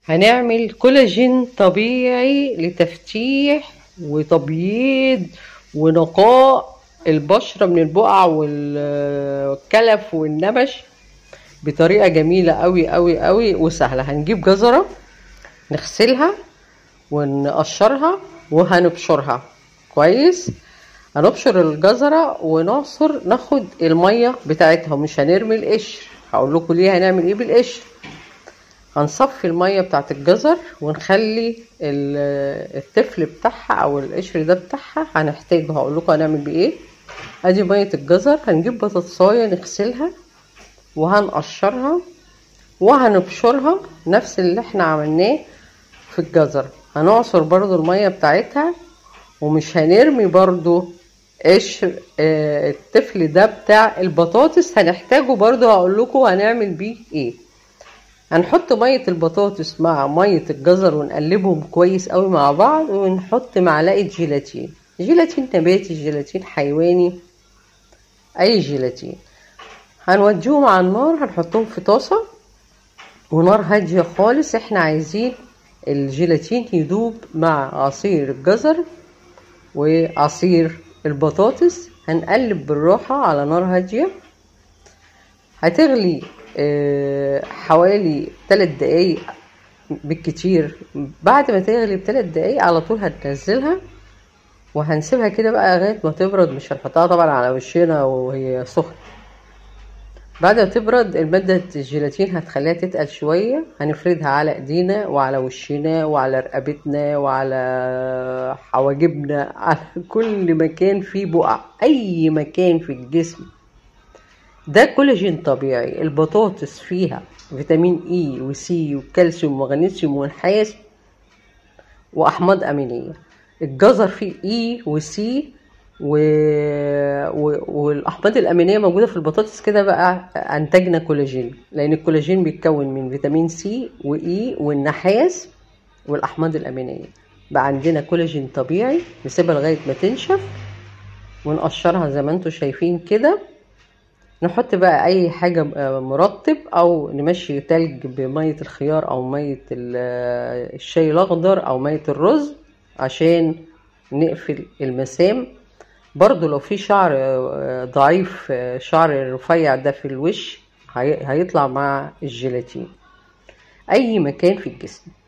هنعمل كولاجين طبيعي لتفتيح وتبييض ونقاء البشرة من البقع والكلف والنبش بطريقة جميلة قوي قوي قوي وسهلة هنجيب جزرة نغسلها ونقشرها وهنبشرها كويس هنبشر الجزرة ونعصر ناخد المية بتاعتها مش هنرمي القشر هقول لكم ليه هنعمل ايه بالقشر هنصفي المية بتاعت الجزر ونخلي التفل بتاعها او القشر ده بتاعها هنحتاجه هقول لكم هنعمل بيه ايه ادي مية الجزر هنجيب بطاطساية نغسلها وهنقشرها وهنبشرها نفس اللي احنا عملناه في الجزر هنعصر برضو المية بتاعتها ومش هنرمي برضو قشر اه التفل ده بتاع البطاطس هنحتاجه برضو هقول لكم هنعمل بيه ايه هنحط مية البطاطس مع مية الجزر ونقلبهم كويس قوي مع بعض ونحط معلقة جيلاتين جيلاتين نباتي جيلاتين حيواني اي جيلاتين هنوديهم على النار هنحطهم في طاسة ونار هادية خالص احنا عايزين الجيلاتين يدوب مع عصير الجزر وعصير البطاطس هنقلب بالراحة على نار هادية هتغلي اه حوالي 3 دقايق بالكتير بعد ما تغلي بثلاث دقايق على طول هننزلها وهنسيبها كده بقى لغايه ما تبرد مش هنحطها طبعا على وشنا وهي سخنه بعد ما تبرد المادة الجيلاتين هتخليها تتقل شوية هنفردها على ايدينا وعلى وشنا وعلى رقبتنا وعلى حواجبنا على كل مكان فيه بقع اي مكان في الجسم ده كولاجين طبيعي البطاطس فيها فيتامين اي وسي وكالسيوم ومغنيسيوم ونحاس واحماض امينيه الجزر فيه اي وسي و... و... والاحماض الامينيه موجوده في البطاطس كده بقى انتجنا كولاجين لان الكولاجين بيتكون من فيتامين سي واي والنحاس والاحماض الامينيه بقى عندنا كولاجين طبيعي نسيبها لغايه ما تنشف ونقشرها زي ما انتم شايفين كده نحط بقى اي حاجة مرطب او نمشي تلج بمية الخيار او مية الشاي الاخضر او مية الرز عشان نقفل المسام برضو لو في شعر ضعيف شعر رفيع ده في الوش هيطلع مع الجيلاتين اي مكان في الجسم